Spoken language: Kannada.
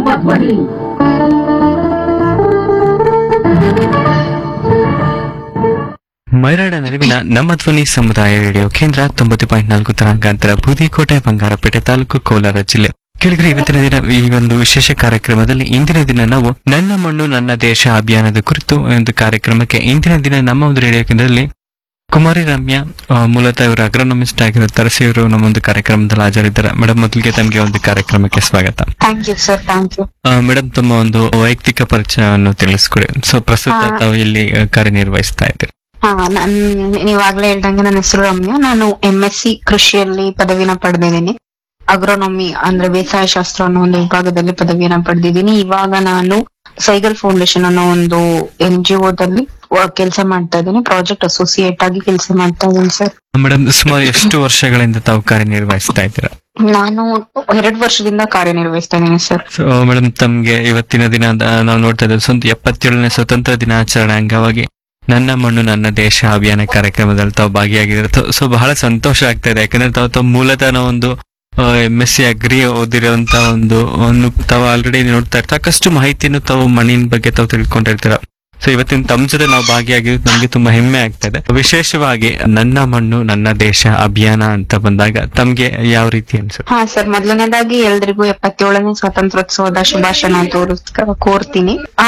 ಕೊಟ್ಬಿಡಿ ಮೈರಾಡ ನಡುವಿನ ನಮ್ಮ ಧ್ವನಿ ಸಮುದಾಯ ರೇಡಿಯೋ ಕೇಂದ್ರ ತೊಂಬತ್ತು ಪಾಯಿಂಟ್ ನಾಲ್ಕು ತರಂಗಾಂತರ ಬೂದಿಕೋಟೆ ಬಂಗಾರಪೇಟೆ ತಾಲೂಕು ಕೋಲಾರ ಜಿಲ್ಲೆ ಕೆಳಗಡೆ ಇವತ್ತಿನ ದಿನ ಈ ಒಂದು ವಿಶೇಷ ಕಾರ್ಯಕ್ರಮದಲ್ಲಿ ಇಂದಿನ ದಿನ ನಾವು ನನ್ನ ಮಣ್ಣು ನನ್ನ ದೇಶ ಅಭಿಯಾನದ ಕುರಿತು ಒಂದು ಕಾರ್ಯಕ್ರಮಕ್ಕೆ ಇಂದಿನ ದಿನ ನಮ್ಮ ಒಂದು ರೇಡಿಯೋ ಕೇಂದ್ರದಲ್ಲಿ ಕುಮಾರಿ ರಮ್ಯಾ ಆ, ಮೂಲತಃ ಇವರು ಅಗ್ರೋನಮಿಸ್ಟ್ ಆಗಿರೋ ತರಸಿ ಇವರು ನಮ್ಮ ಒಂದು ಕಾರ್ಯಕ್ರಮದಲ್ಲಿ ಹಾಜರಿದ್ದಾರೆ ಮೇಡಮ್ ಮೊದಲಿಗೆ ತಮಗೆ ಒಂದು ಕಾರ್ಯಕ್ರಮಕ್ಕೆ ಸ್ವಾಗತ thank you sir thank you madam ತಮ್ಮ ಒಂದು ವೈಯಕ್ತಿಕ ಪರಿಚಯವನ್ನು ತಿಳಿಸ್ಕೊಡಿ ಸೊ ಪ್ರಸ್ತುತ ಹಾ. ತಾವು ಇಲ್ಲಿ ಆ, ಕಾರ್ಯನಿರ್ವಹಿಸ್ತಾ ಇದ್ದೀರಿ ಹಾ ನನ್ ನೀವಾಗ್ಲೇ ಹೇಳ್ದಂಗೆ ನನ್ನ ಹೆಸರು ರಮ್ಯಾ ನಾನು ಎಂ ಎಸ್ ಸಿ ಕೃಷಿಯಲ್ಲಿ ಪದವಿನ ಪಡೆದಿದ್ದೀನಿ ಅಗ್ರೋನಮಿ ಅಂದ್ರೆ ಬೇಸಾಯ ಶಾಸ್ತ್ರ ಅನ್ನೋ ಒಂದು ವಿಭಾಗದಲ್ಲಿ ಪದವಿಯನ್ನ ಪಡೆದಿದ್ದೀನಿ ಇವಾಗ ನಾನು ಸೈಗಲ್ ಫೌಂಡೇಶನ್ ಅನ್ನೋ ಒಂದು ಎನ್ ಜಿ ದಲ್ಲಿ ಕೆಲಸ ಮಾಡ್ತಾ ಇದ್ದೀನಿ ಪ್ರಾಜೆಕ್ಟ್ ಅಸೋಸಿಯೇಟ್ ಆಗಿ ಕೆಲಸ ಮಾಡ್ತಾ ಇದ್ದೀನಿ ಸರ್ ಮೇಡಮ್ ಸುಮಾರು ಎಷ್ಟು ವರ್ಷಗಳಿಂದ ತಾವು ಕಾರ್ಯನಿರ್ವಹಿಸ್ತಾ ಇದ್ದೀರಾ ನಾನು ಎರಡು ವರ್ಷದಿಂದ ಕಾರ್ಯನಿರ್ವಹಿಸ್ತಾ ಇದ್ದೀನಿ ಸರ್ ಸೊ ಮೇಡಮ್ ತಮ್ಗೆ ಇವತ್ತಿನ ದಿನ ದ- ನಾವು ನೋಡ್ತಾ ಇದ್ದೇವೆ ಸ್ವಂತ ಎಪ್ಪತ್ತೇಳನೇ ಸ್ವತಂತ್ರ ದಿನಾಚರಣೆ ಅಂಗವಾಗಿ ನನ್ನ ಮಣ್ಣು ನನ್ನ ದೇಶ ಅಭಿಯಾನ ಕಾರ್ಯಕ್ರಮದಲ್ಲಿ ತಾವು ಭಾಗಿಯಾಗಿದ್ರೆ ಸೊ ಬಹಳ ಸಂತೋಷ ಆಗ್ತಾ ಇದೆ ಯಾಕಂದ್ರೆ ತಾವು ತಾವು ಮೂಲತಃ ನಾವು ಒಂದು ಎಂ ಎಸ್ ಸಿ ಅಗ್ರಿ ಓದಿರುವಂತ ಒಂದು ಒಂದು ತಾವು ಆಲ್ರೆಡಿ ನೋಡ್ತಾ ಇರ್ತಾರೆ ಸಾಕಷ್ಟು ಮಾಹಿತಿಯನ್ನು ತಾವು ಮಣ್ಣಿನ ಬಗ್ಗೆ ತಾವು ತಿಳ್ಕೊಂಡಿರ್ತೀರ ಸೊ ಇವತ್ತಿನ ತಮ್ಮ ಜೊತೆ ನಾವು ಭಾಗಿಯಾಗಿರೋದು ನಮ್ಗೆ ತುಂಬಾ ಹೆಮ್ಮೆ ಆಗ್ತಾ ಇದೆ ವಿಶೇಷವಾಗಿ ನನ್ನ ಮಣ್ಣು ನನ್ನ ದೇಶ ಅಭಿಯಾನ ಅಂತ ಬಂದಾಗ ತಮ್ಗೆ ಯಾವ ರೀತಿ ಅನ್ಸುತ್ತೆ ಹಾ ಸರ್ ಮೊದಲನೇದಾಗಿ ಎಲ್ರಿಗೂ ಎಪ್ಪತ್ತೇಳನೇ ಸ್ವಾತಂತ್ರ್ಯೋತ್ಸವದ ಶುಭಾಶಯನ ತೋರಿಸ್ ಕೋರ್ತೀನಿ ಆ